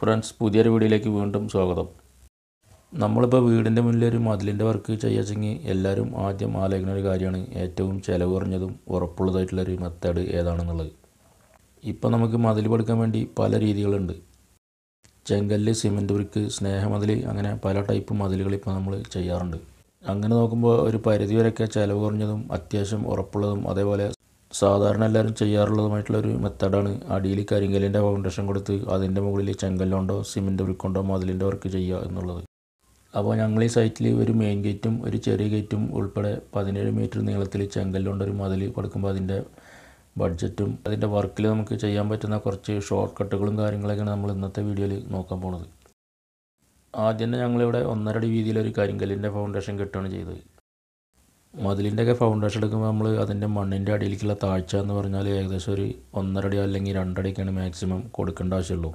friends പുതിയൊരു വീഡിയോയിലേക്ക് വീണ്ടും സ്വാഗതം നമ്മളിപ്പോൾ വീടിൻ്റെ മുന്നിൽ ഒരു മതിലിൻ്റെ വർക്ക് ചെയ്യാച്ചെങ്കിൽ എല്ലാവരും ആദ്യം ആലോചിക്കുന്ന ഒരു കാര്യമാണ് ഏറ്റവും ചിലവ് കുറഞ്ഞതും ഉറപ്പുള്ളതായിട്ടുള്ളൊരു മെത്തേഡ് ഏതാണെന്നുള്ളത് ഇപ്പോൾ നമുക്ക് മതിൽ പടുക്കാൻ വേണ്ടി പല രീതികളുണ്ട് ചെങ്കല്ല് സിമൻറ്റ് ബ്രിക്ക് സ്നേഹമതിൽ അങ്ങനെ പല ടൈപ്പ് മതിലുകൾ ഇപ്പോൾ നമ്മൾ ചെയ്യാറുണ്ട് അങ്ങനെ നോക്കുമ്പോൾ ഒരു പരിധി വരെയൊക്കെ ചിലവ് കുറഞ്ഞതും അത്യാവശ്യം ഉറപ്പുള്ളതും അതേപോലെ സാധാരണ എല്ലാവരും ചെയ്യാറുള്ളതുമായിട്ടുള്ള ഒരു മെത്തഡാണ് അടിയിൽ കരിങ്കല്ലിൻ്റെ ഫൗണ്ടേഷൻ കൊടുത്ത് അതിൻ്റെ മുകളിൽ ചെങ്കല്ലുകൊണ്ടോ സിമൻറ്റ് ബ്രിക്ക് കൊണ്ടോ മതിലിൻ്റെ വർക്ക് ചെയ്യുക എന്നുള്ളത് അപ്പോൾ ഞങ്ങൾ ഈ സൈറ്റിൽ ഒരു മെയിൻ ഗേറ്റും ഒരു ചെറിയ ഗേറ്റും ഉൾപ്പെടെ പതിനേഴ് മീറ്റർ നീളത്തിൽ ചെങ്കല്ലുകൊണ്ട് ഒരു മതിൽ പടുക്കുമ്പോൾ അതിൻ്റെ ബഡ്ജറ്റും അതിൻ്റെ വർക്കിൽ നമുക്ക് ചെയ്യാൻ പറ്റുന്ന കുറച്ച് ഷോർട്ട് കട്ടുകളും കാര്യങ്ങളൊക്കെയാണ് നമ്മൾ ഇന്നത്തെ വീഡിയോയിൽ നോക്കാൻ പോണത് ആദ്യം തന്നെ ഞങ്ങളിവിടെ ഒന്നരടി വീതിയിലൊരു കരിങ്കല്ലിൻ്റെ ഫൗണ്ടേഷൻ കെട്ടുകയാണ് ചെയ്തത് മതിലിൻ്റെയൊക്കെ ഫൗണ്ടേഷൻ എടുക്കുമ്പോൾ നമ്മൾ അതിൻ്റെ മണ്ണിൻ്റെ അടിയിലേക്കുള്ള താഴ്ച എന്ന് പറഞ്ഞാൽ ഏകദേശം ഒരു ഒന്നരടി അല്ലെങ്കിൽ രണ്ടടിയൊക്കെയാണ് മാക്സിമം കൊടുക്കേണ്ട ആവശ്യമുള്ളൂ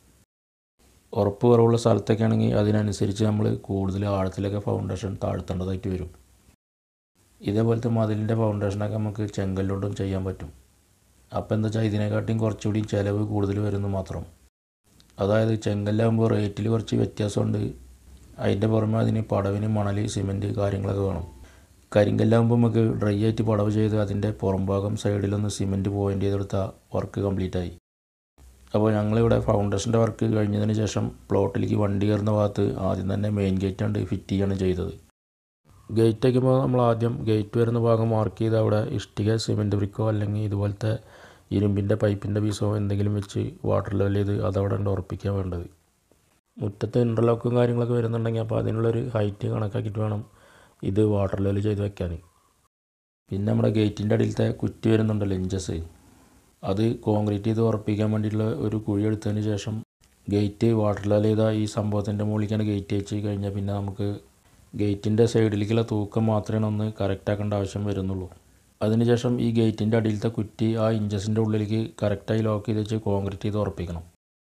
ഉറപ്പ് കുറവുള്ള സ്ഥലത്തൊക്കെ ആണെങ്കിൽ അതിനനുസരിച്ച് നമ്മൾ കൂടുതൽ ആഴത്തിലൊക്കെ ഫൗണ്ടേഷൻ താഴ്ത്തേണ്ടതായിട്ട് വരും ഇതേപോലത്തെ മതിലിൻ്റെ ഫൗണ്ടേഷനൊക്കെ നമുക്ക് ചെങ്കല്ലുകൊണ്ടും ചെയ്യാൻ പറ്റും അപ്പോൾ എന്താ വെച്ചാൽ ഇതിനെക്കാട്ടിയും കുറച്ചുകൂടി ചിലവ് കൂടുതൽ വരുന്നു മാത്രം അതായത് ചെങ്കല്ലാകുമ്പോൾ റേറ്റിൽ കുറച്ച് വ്യത്യാസമുണ്ട് അതിൻ്റെ പുറമെ അതിന് പടവിന് മണൽ സിമൻറ്റ് കാര്യങ്ങളൊക്കെ വേണം കരിങ്കല്ലാകുമ്പോൾ നമുക്ക് ഡ്രൈ ആയിട്ട് പടവ് ചെയ്ത് അതിൻ്റെ പുറംഭാഗം സൈഡിലൊന്ന് സിമൻറ്റ് പോയിൻ്റ് ചെയ്തെടുത്താൽ വർക്ക് കംപ്ലീറ്റ് ആയി അപ്പോൾ ഞങ്ങളിവിടെ ഫൗണ്ടേഷൻ്റെ വർക്ക് കഴിഞ്ഞതിന് ശേഷം പ്ലോട്ടിലേക്ക് വണ്ടി കയറുന്ന ഭാഗത്ത് ആദ്യം തന്നെ മെയിൻ ഗേറ്റ് കണ്ട് ഫിറ്റ് ചെയ്യാണ് ചെയ്തത് ഗേറ്റ് വയ്ക്കുമ്പോൾ നമ്മൾ ആദ്യം ഗേറ്റ് വരുന്ന ഭാഗം മാർക്ക് ചെയ്ത് അവിടെ ഇഷ്ടിക സിമെൻറ്റ് ബ്രിക്കോ അല്ലെങ്കിൽ ഇതുപോലത്തെ ഇരുമ്പിൻ്റെ പൈപ്പിൻ്റെ പീസോ എന്തെങ്കിലും വെച്ച് വാട്ടർ ലെവൽ ചെയ്ത് അതവിടെ ഉണ്ട് ഉറപ്പിക്കാൻ വേണ്ടത് മുറ്റത്ത് ഇൻ്റർലോക്കും കാര്യങ്ങളൊക്കെ വരുന്നുണ്ടെങ്കിൽ അപ്പോൾ അതിനുള്ളൊരു ഹൈറ്റ് കണക്കാക്കിയിട്ട് വേണം ഇത് വാട്ടർ ലെവൽ ചെയ്ത് വെക്കാൻ പിന്നെ നമ്മുടെ ഗേറ്റിൻ്റെ അടിയിലത്തെ കുറ്റി വരുന്നുണ്ടല്ലോ ഇഞ്ചസ് അത് കോൺക്രീറ്റ് ചെയ്ത് ഉറപ്പിക്കാൻ വേണ്ടിയിട്ടുള്ള ഒരു കുഴി എടുത്തതിന് ശേഷം ഗേറ്റ് വാട്ടർ ലെവൽ ചെയ്ത ഈ സംഭവത്തിൻ്റെ മുകളിലേക്കാണ് ഗേറ്റ് വെച്ച് കഴിഞ്ഞാൽ പിന്നെ നമുക്ക് ഗേറ്റിൻ്റെ സൈഡിലേക്കുള്ള തൂക്കം മാത്രമേ ഒന്ന് കറക്റ്റ് ആക്കേണ്ട ആവശ്യം വരുന്നുള്ളൂ അതിനുശേഷം ഈ ഗേറ്റിൻ്റെ അടിയിലത്തെ കുറ്റി ആ ഇഞ്ചസിൻ്റെ ഉള്ളിലേക്ക് കറക്റ്റായി ലോക്ക് ചെയ്ത് വെച്ച് കോൺക്രീറ്റ് ചെയ്ത് ഉറപ്പിക്കണം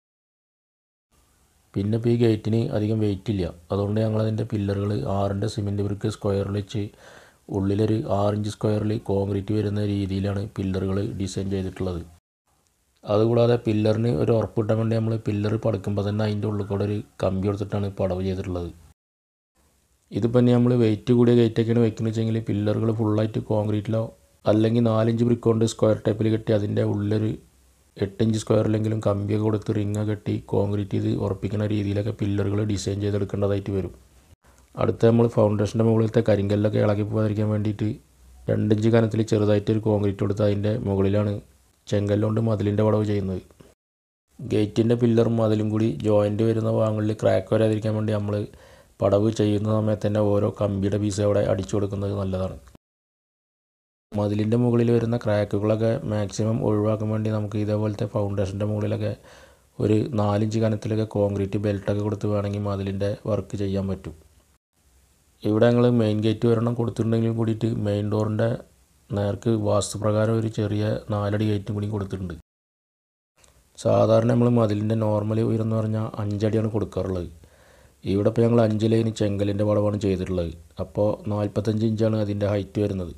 പിന്നെ ഇപ്പോൾ ഈ ഗേറ്റിന് അധികം വെയിറ്റ് ഇല്ല അതുകൊണ്ട് ഞങ്ങൾ അതിൻ്റെ പില്ലറുകൾ ആറിൻ്റെ സിമെൻറ്റ് ബ്രിക്ക് സ്ക്വയറിൽ വെച്ച് ഉള്ളിലൊരു ആറിഞ്ച് സ്ക്വയറിൽ കോൺക്രീറ്റ് വരുന്ന രീതിയിലാണ് പില്ലറുകൾ ഡിസൈൻ ചെയ്തിട്ടുള്ളത് അതുകൂടാതെ പില്ലറിന് ഒരു ഉറപ്പ് കിട്ടാൻ വേണ്ടി നമ്മൾ പില്ലർ പടുക്കുമ്പോൾ തന്നെ അതിൻ്റെ ഉള്ളിൽ കൂടെ ഒരു കമ്പി കൊടുത്തിട്ടാണ് പടവ് ചെയ്തിട്ടുള്ളത് ഇതിപ്പോൾ ഇനി നമ്മൾ വെയിറ്റ് കൂടിയ ഗേറ്റൊക്കെയാണ് വെക്കുന്നത് വെച്ചെങ്കിൽ പില്ലറുകൾ ഫുള്ളായിട്ട് കോൺക്രീറ്റിലോ അല്ലെങ്കിൽ നാലിഞ്ച് ബ്രിക്ക് കൊണ്ട് സ്ക്വയർ ടൈപ്പിൽ കെട്ടി അതിൻ്റെ ഉള്ളൊരു എട്ടിഞ്ച് സ്ക്വയറിലെങ്കിലും കമ്പിയൊക്കെ കൊടുത്ത് റിങ്ങ് കെട്ടി കോൺക്രീറ്റ് ചെയ്ത് ഉറപ്പിക്കുന്ന രീതിയിലൊക്കെ പില്ലറുകൾ ഡിസൈൻ ചെയ്തെടുക്കേണ്ടതായിട്ട് വരും അടുത്ത നമ്മൾ ഫൗണ്ടേഷൻ്റെ മുകളിലത്തെ കരിങ്കല്ലൊക്കെ ഇളകി പോകാതിരിക്കാൻ വേണ്ടിയിട്ട് രണ്ടിഞ്ച് കനത്തിൽ ചെറുതായിട്ട് ഒരു കോൺക്രീറ്റ് കൊടുത്ത് അതിൻ്റെ മുകളിലാണ് ചെങ്കല്ലുകൊണ്ട് മതിലിൻ്റെ പടവ് ചെയ്യുന്നത് ഗേറ്റിൻ്റെ പില്ലറും മതിലും കൂടി ജോയിൻ്റ് വരുന്ന ഭാഗങ്ങളിൽ ക്രാക്ക് വരാതിരിക്കാൻ വേണ്ടി നമ്മൾ പടവ് ചെയ്യുന്ന സമയത്ത് തന്നെ ഓരോ കമ്പിയുടെ പീസ് അവിടെ അടിച്ചു കൊടുക്കുന്നത് നല്ലതാണ് മതിലിൻ്റെ മുകളിൽ വരുന്ന ക്രാക്കുകളൊക്കെ മാക്സിമം ഒഴിവാക്കാൻ വേണ്ടി നമുക്ക് ഇതേപോലത്തെ ഫൗണ്ടേഷൻ്റെ മുകളിലൊക്കെ ഒരു നാലിഞ്ച് കനത്തിലൊക്കെ കോൺക്രീറ്റ് ബെൽറ്റൊക്കെ കൊടുത്ത് വേണമെങ്കിൽ മതിലിൻ്റെ വർക്ക് ചെയ്യാൻ പറ്റും ഇവിടെ ഞങ്ങൾ മെയിൻ ഗേറ്റ് ഒരെണ്ണം കൊടുത്തിട്ടുണ്ടെങ്കിലും കൂടിയിട്ട് മെയിൻ ഡോറിൻ്റെ നേർക്ക് വാസ്തുപ്രകാരം ഒരു ചെറിയ നാലടി ഗേറ്റും കൂടി കൊടുത്തിട്ടുണ്ട് സാധാരണ നമ്മൾ മതിലിൻ്റെ നോർമൽ ഉയരം എന്ന് പറഞ്ഞാൽ അഞ്ചടിയാണ് കൊടുക്കാറുള്ളത് ഇവിടെ ഇപ്പോൾ ഞങ്ങൾ അഞ്ച് ലൈന് ചെങ്കലിൻ്റെ വളവാണ് ചെയ്തിട്ടുള്ളത് അപ്പോൾ നാൽപ്പത്തഞ്ച് ഇഞ്ചാണ് അതിൻ്റെ ഹൈറ്റ് വരുന്നത്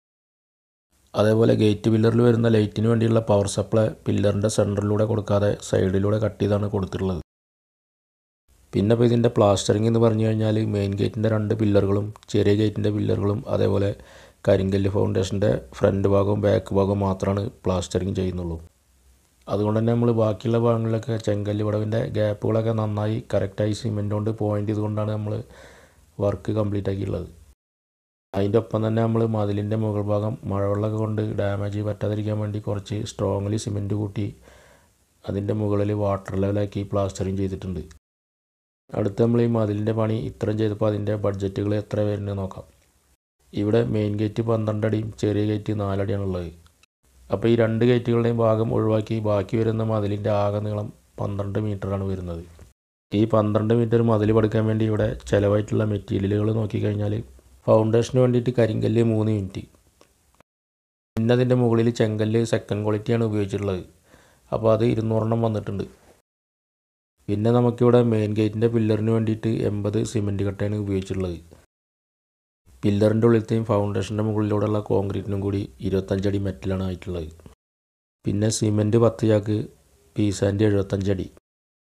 അതേപോലെ ഗേറ്റ് പില്ലറിൽ വരുന്ന ലൈറ്റിന് വേണ്ടിയുള്ള പവർ സപ്ലൈ പില്ലറിൻ്റെ സെൻറ്ററിലൂടെ കൊടുക്കാതെ സൈഡിലൂടെ കട്ട് ചെയ്താണ് കൊടുത്തിട്ടുള്ളത് പിന്നെ ഇപ്പോൾ ഇതിൻ്റെ പ്ലാസ്റ്ററിങ് എന്ന് പറഞ്ഞു കഴിഞ്ഞാൽ മെയിൻ ഗേറ്റിൻ്റെ രണ്ട് പില്ലറുകളും ചെറിയ ഗേറ്റിൻ്റെ പില്ലറുകളും അതേപോലെ കരിങ്കല്ല് ഫൗണ്ടേഷൻ്റെ ഫ്രണ്ട് ഭാഗവും ബാക്ക് ഭാഗവും മാത്രമാണ് പ്ലാസ്റ്ററിങ് ചെയ്യുന്നുള്ളൂ അതുകൊണ്ട് തന്നെ നമ്മൾ ബാക്കിയുള്ള ഭാഗങ്ങളിലൊക്കെ ചെങ്കല്ല് വിടവിൻ്റെ ഗ്യാപ്പുകളൊക്കെ നന്നായി കറക്റ്റായി സിമെൻ്റ് കൊണ്ട് പോയിൻ്റ് ചെയ്തുകൊണ്ടാണ് നമ്മൾ വർക്ക് കംപ്ലീറ്റ് ആക്കിയിട്ടുള്ളത് അതിൻ്റെ ഒപ്പം തന്നെ നമ്മൾ മതിലിൻ്റെ മുകൾ ഭാഗം മഴവെള്ളമൊക്കെ കൊണ്ട് ഡാമേജ് പറ്റാതിരിക്കാൻ വേണ്ടി കുറച്ച് സ്ട്രോങ്ലി സിമെൻറ്റ് കൂട്ടി അതിൻ്റെ മുകളിൽ വാട്ടർ ലെവലാക്കി പ്ലാസ്റ്ററിങ് ചെയ്തിട്ടുണ്ട് അടുത്ത് നമ്മൾ ഈ മതിലിൻ്റെ പണി ഇത്രയും ചെയ്തപ്പോൾ അതിൻ്റെ ബഡ്ജറ്റുകൾ എത്ര വരുന്നത് നോക്കാം ഇവിടെ മെയിൻ ഗേറ്റ് പന്ത്രണ്ട് അടിയും ചെറിയ ഗേറ്റ് നാലടിയാണുള്ളത് അപ്പോൾ ഈ രണ്ട് ഗേറ്റുകളുടെയും ഭാഗം ഒഴിവാക്കി ബാക്കി വരുന്ന മതിലിൻ്റെ ആകെ നീളം പന്ത്രണ്ട് മീറ്ററാണ് വരുന്നത് ഈ പന്ത്രണ്ട് മീറ്റർ മതിൽ പടുക്കാൻ വേണ്ടി ഇവിടെ ചിലവായിട്ടുള്ള മെറ്റീരിയലുകൾ നോക്കിക്കഴിഞ്ഞാൽ ഫൗണ്ടേഷന് വേണ്ടിയിട്ട് കരിങ്കല്ല് മൂന്ന് യൂണിറ്റ് പിന്നെ അതിൻ്റെ മുകളിൽ ചെങ്കല്ല് സെക്കൻഡ് ക്വാളിറ്റിയാണ് ഉപയോഗിച്ചിട്ടുള്ളത് അപ്പോൾ അത് ഇരുന്നൂറെണ്ണം വന്നിട്ടുണ്ട് പിന്നെ നമുക്കിവിടെ മെയിൻ ഗേറ്റിൻ്റെ പില്ലറിന് വേണ്ടിയിട്ട് എൺപത് സിമെൻറ്റ് കട്ടയാണ് ഉപയോഗിച്ചിട്ടുള്ളത് പില്ലറിൻ്റെ ഉള്ളിലത്തെയും ഫൗണ്ടേഷൻ്റെ മുകളിലൂടെയുള്ള കോൺക്രീറ്റിനും കൂടി ഇരുപത്തഞ്ചടി മെറ്റലാണ് ആയിട്ടുള്ളത് പിന്നെ സിമെൻറ്റ് പത്ത് ചാക്ക് പീസാൻ്റെ എഴുപത്തഞ്ചടി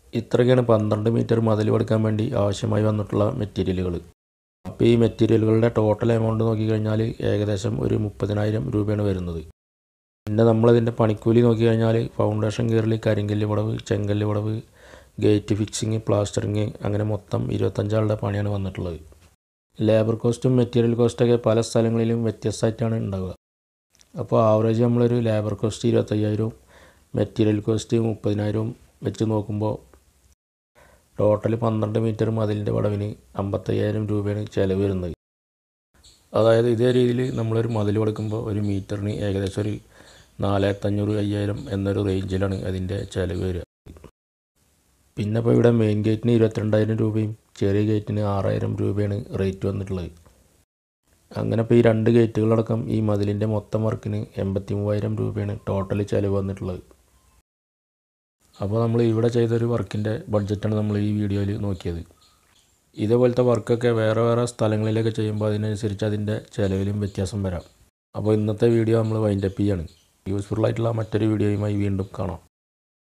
ഇത്രയൊക്കെയാണ് പന്ത്രണ്ട് മീറ്റർ മതിൽ പടുക്കാൻ വേണ്ടി ആവശ്യമായി വന്നിട്ടുള്ള മെറ്റീരിയലുകൾ അപ്പോൾ ഈ മെറ്റീരിയലുകളുടെ ടോട്ടൽ എമൗണ്ട് നോക്കിക്കഴിഞ്ഞാൽ ഏകദേശം ഒരു മുപ്പതിനായിരം രൂപയാണ് വരുന്നത് പിന്നെ നമ്മളിതിൻ്റെ പണിക്കൂലി നോക്കിക്കഴിഞ്ഞാൽ ഫൗണ്ടേഷൻ കീറൽ കരിങ്കല്ല് പടവ് ചെങ്കല്ല് പടവ് ഗേറ്റ് ഫിക്സിങ് പ്ലാസ്റ്ററിങ് അങ്ങനെ മൊത്തം ഇരുപത്തഞ്ചാളുടെ പണിയാണ് വന്നിട്ടുള്ളത് ലേബർ കോസ്റ്റും മെറ്റീരിയൽ കോസ്റ്റൊക്കെ പല സ്ഥലങ്ങളിലും വ്യത്യസ്തമായിട്ടാണ് ഉണ്ടാവുക അപ്പോൾ ആവറേജ് നമ്മളൊരു ലേബർ കോസ്റ്റ് ഇരുപത്തയ്യായിരവും മെറ്റീരിയൽ കോസ്റ്റ് മുപ്പതിനായിരവും വെച്ച് നോക്കുമ്പോൾ ടോട്ടൽ പന്ത്രണ്ട് മീറ്റർ മതിലിൻ്റെ പടവിന് അമ്പത്തയ്യായിരം രൂപയാണ് ചിലവ് വരുന്നത് അതായത് ഇതേ രീതിയിൽ നമ്മളൊരു മതിൽ കൊടുക്കുമ്പോൾ ഒരു മീറ്ററിന് ഏകദേശം ഒരു നാലായിരത്തഞ്ഞൂറ് അയ്യായിരം എന്നൊരു റേഞ്ചിലാണ് അതിൻ്റെ ചിലവ് വരിക പിന്നെ ഇപ്പോൾ ഇവിടെ മെയിൻ ഗേറ്റിന് ഇരുപത്തിരണ്ടായിരം രൂപയും ചെറിയ ഗേറ്റിന് ആറായിരം രൂപയാണ് റേറ്റ് വന്നിട്ടുള്ളത് അങ്ങനെ ഇപ്പോൾ ഈ രണ്ട് ഗേറ്റുകളടക്കം ഈ മതിലിൻ്റെ മൊത്തം വർക്കിന് എൺപത്തി മൂവായിരം രൂപയാണ് ടോട്ടൽ ചിലവ് വന്നിട്ടുള്ളത് അപ്പോൾ നമ്മൾ ഇവിടെ ചെയ്തൊരു വർക്കിൻ്റെ ബഡ്ജറ്റാണ് നമ്മൾ ഈ വീഡിയോയിൽ നോക്കിയത് ഇതേപോലത്തെ വർക്കൊക്കെ വേറെ വേറെ സ്ഥലങ്ങളിലൊക്കെ ചെയ്യുമ്പോൾ അതിനനുസരിച്ച് അതിൻ്റെ ചിലവിലും വ്യത്യാസം വരാം അപ്പോൾ ഇന്നത്തെ വീഡിയോ നമ്മൾ വൈൻഡപ്പ് ചെയ്യാണ് യൂസ്ഫുൾ ആയിട്ടുള്ള മറ്റൊരു വീഡിയോയുമായി വീണ്ടും കാണാം